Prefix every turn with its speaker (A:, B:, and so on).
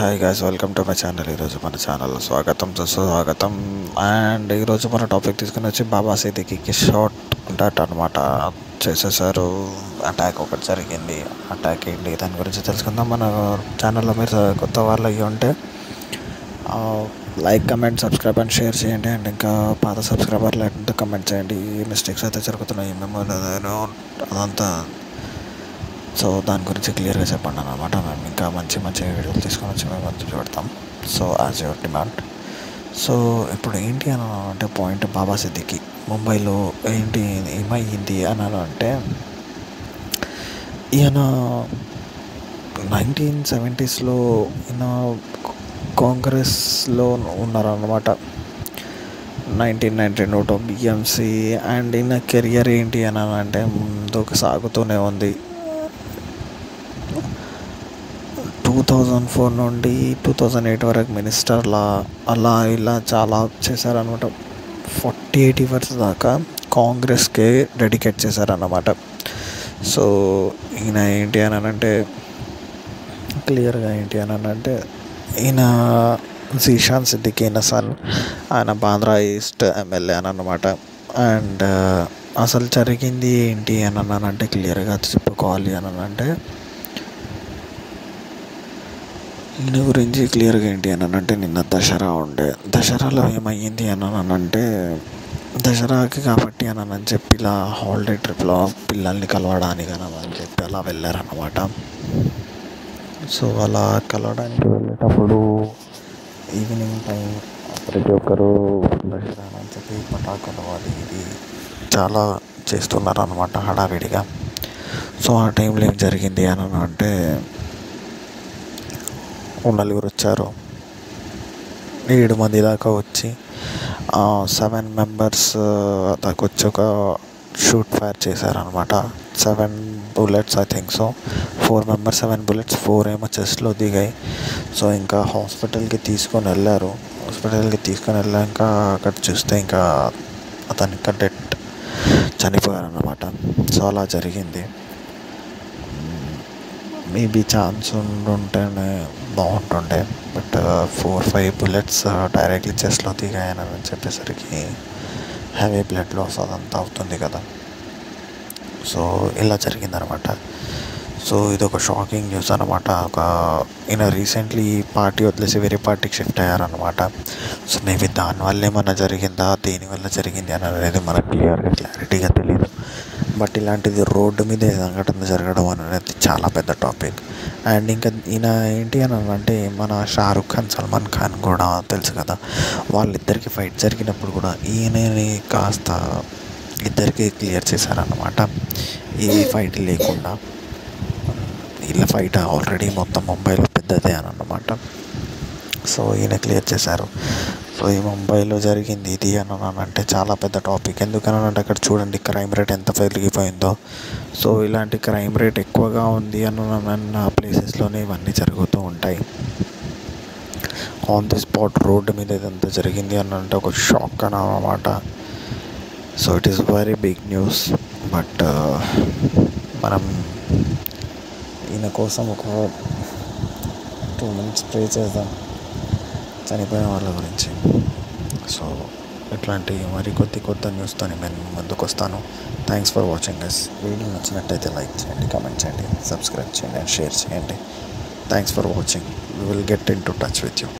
A: hi guys welcome to my channel ఈరోజు మన channel స్వాగతం సుస్వాగతం అండ్ ఈరోజు మన టాపిక్ తీసుకుని వచ్చి బాబా సిద్దికి షార్ట్ డట్ అనమాట చేసేసారు అటాక్ ఒకటి జరిగింది అటాక్ ఏంటి దాని గురించి తెలుసుకుందాం మన ఛానల్లో మీరు కొత్త వాళ్ళు అయ్యి ఉంటే like comment subscribe and share చేయండి అండ్ ఇంకా పాత సబ్స్క్రైబర్లు అంటే కమెంట్ చేయండి ఈ మిస్టేక్స్ అయితే జరుగుతున్నాయి మేము అదంతా సో దాని గురించి క్లియర్గా చెప్పండి అనమాట మేము ఇంకా మంచి మంచి వీడియోలు తీసుకొని వచ్చి మేము మంచి పెడతాం so as your demand so ఇప్పుడు ఏంటి అని అంటే పాయింట్ బాబా సిద్దికి ముంబైలో ఏంటి ఏమయ్యింది అని అంటే ఈయన నైన్టీన్ సెవెంటీస్లో ఈయన కాంగ్రెస్లో ఉన్నారన్నమాట నైన్టీన్ నైన్టీ నూట బిఎంసి అండ్ ఈయన కెరియర్ ఏంటి అని అంటే ముందుకు సాగుతూనే ఉంది టూ థౌజండ్ ఫోర్ నుండి టూ థౌజండ్ ఎయిట్ వరకు మినిస్టర్లా అలా ఇలా చాలా చేశారనమాట ఫార్టీ ఎయిట్ ఇయర్స్ దాకా కాంగ్రెస్కే డెడికేట్ చేశారన్నమాట సో ఈయన ఏంటి అని అంటే క్లియర్గా ఏంటి అని అంటే ఈయన జీషాన్ సిద్దికి ఈయన సన్ ఆయన బాంద్రా ఈస్ట్ ఎమ్మెల్యే అని అనమాట అండ్ అసలు జరిగింది ఏంటి అని అన్నానంటే క్లియర్గా చెప్పుకోవాలి అని అంటే ఈయన గురించి క్లియర్గా ఏంటి అని అంటే నిన్న దసరా ఉండే దసరాలో ఏమయ్యింది అని అంటే దసరాకి కాబట్టి అని అని చెప్పి ఇలా హాలిడే ట్రిప్లో పిల్లల్ని కలవడానికి అని అని చెప్పి అలా వెళ్ళారన్నమాట సో అలా కలవడానికి వెళ్ళేటప్పుడు ఈవినింగ్ టైం ప్రతి ఒక్కరు దసరా అని చెప్పి పటాకులు అది ఇది చాలా చేస్తున్నారు అనమాట హడావిడిగా సో ఆ టైంలో ఏం జరిగింది అని అంటే నలుగురు వచ్చారు ఏడు మంది దాకా వచ్చి సెవెన్ మెంబర్స్ దాకా వచ్చి ఒక షూట్ ఫైర్ చేశారనమాట seven bullets I think so four members seven bullets four ఏమో చెస్ట్లో దిగాయి సో ఇంకా హాస్పిటల్కి తీసుకొని వెళ్ళారు హాస్పిటల్కి తీసుకొని వెళ్ళాక అక్కడ చూస్తే ఇంకా అతను ఇంకా డెట్ చనిపోయారన్నమాట సో అలా జరిగింది మేబీ ఛాన్స్ ఉండుంటేనే బాగుంటుండే but four five bullets directly చెస్ట్లో దిగాయని చెప్పేసరికి హెవీ బ్లడ్ లాస్ అదంతా అవుతుంది కదా సో ఇలా జరిగిందనమాట సో ఇది ఒక షాకింగ్ న్యూస్ అనమాట ఒక ఈయన రీసెంట్లీ పార్టీ వదిలేసి వేరే పార్టీకి షిఫ్ట్ అయ్యారనమాట సో మేబీ దానివల్ల ఏమన్నా జరిగిందా దేనివల్ల జరిగింది అని అనేది మనకు క్లియర్గా క్లారిటీగా తెలియదు బట్ ఇలాంటిది రోడ్డు మీద సంఘటన జరగడం అనేది చాలా పెద్ద టాపిక్ అండ్ ఇంకా ఈయన ఏంటి అని అంటే మన షారుఖ్ ఖాన్ సల్మాన్ ఖాన్ కూడా తెలుసు కదా వాళ్ళిద్దరికి ఫైట్ జరిగినప్పుడు కూడా ఈయనని కాస్త ఇద్దరికి క్లియర్ చేశారన్నమాట ఈ ఫైట్ లేకుండా వీళ్ళ ఫైట్ ఆల్రెడీ మొత్తం ముంబైలో పెద్దదే అని అన్నమాట సో ఈయన క్లియర్ చేశారు సో ఈ ముంబైలో జరిగింది ఇది అని అంటే చాలా పెద్ద టాపిక్ ఎందుకనంటే అక్కడ చూడండి క్రైమ్ రేట్ ఎంత పెరిగిపోయిందో సో ఇలాంటి క్రైమ్ రేట్ ఎక్కువగా ఉంది అన్న ప్లేసెస్లోనే ఇవన్నీ జరుగుతూ ఉంటాయి ఆన్ ది స్పాట్ రోడ్డు మీద ఇదంతా జరిగింది అని అంటే ఒక షాక్ అని అన్నమాట so it is very big news but మనం ఈయన కోసం ఒక టూ మినిట్స్ ప్రే చేద్దాం చనిపోయిన వాళ్ళ గురించి సో ఇట్లాంటి మరి కొద్ది కొత్త న్యూస్తో నేను ముందుకు వస్తాను thanks for watching guys video నచ్చినట్టయితే లైక్ చేయండి కామెంట్ చేయండి సబ్స్క్రైబ్ చేయండి అండ్ షేర్ చేయండి thanks for watching we will get into touch with you